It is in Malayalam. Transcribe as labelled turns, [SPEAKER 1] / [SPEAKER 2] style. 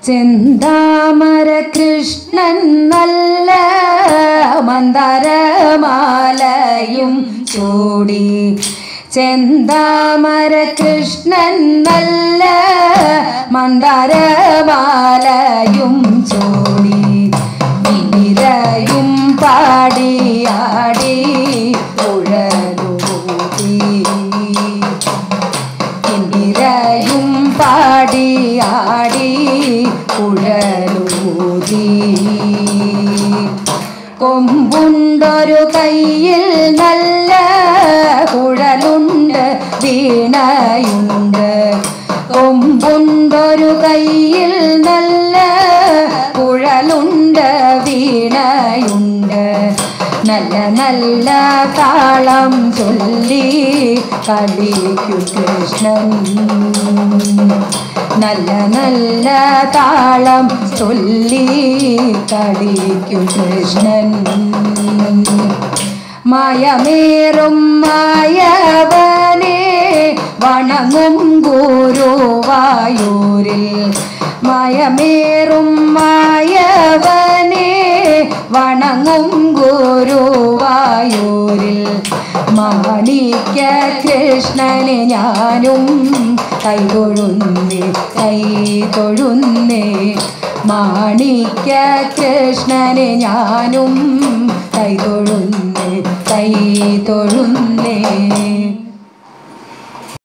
[SPEAKER 1] ചെന്താമര കൃഷ്ണൻ നല്ല മന്ദരമാലയും ചൂടി ചെന്താമര കൃഷ്ണൻ നല്ല മന്ദരമാലയും ചൂടി നിരയും പാടിയാടി ഉഴലൂതി ഇന്ദിരയും പാടിയാടി കുഴലൂതി കൊമ്പുണ്ടൊരു കയ്യിൽ നല്ല കുഴലുണ്ട് വീണയുണ്ട് കൊമ്പുണ്ടൊരു കയ്യിൽ നല്ല കുഴലുണ്ട് വീണയുണ്ട് നല്ല നല്ല താളം ചൊല്ലി കളിക്കു കൃഷ്ണൻ നല്ല നല്ല താളം ചൊല്ലി കളിക്കു കൃഷ്ണൻ മയമേറും മായവനെ വണങ്ങും ഗുരുവായൂരിൽ മയമേറും മായവനെ വണങ്ങും ഗുരുവായൂരിൽ മാണിക്യ കൃഷ്ണനെ ഞാനും കൈതൊഴുന്നേ കൈതൊഴുന്നേ മാണിക്യ കൃഷ്ണനെ ഞാനും കൈതൊഴുന്നേ കൈതൊഴുന്നേ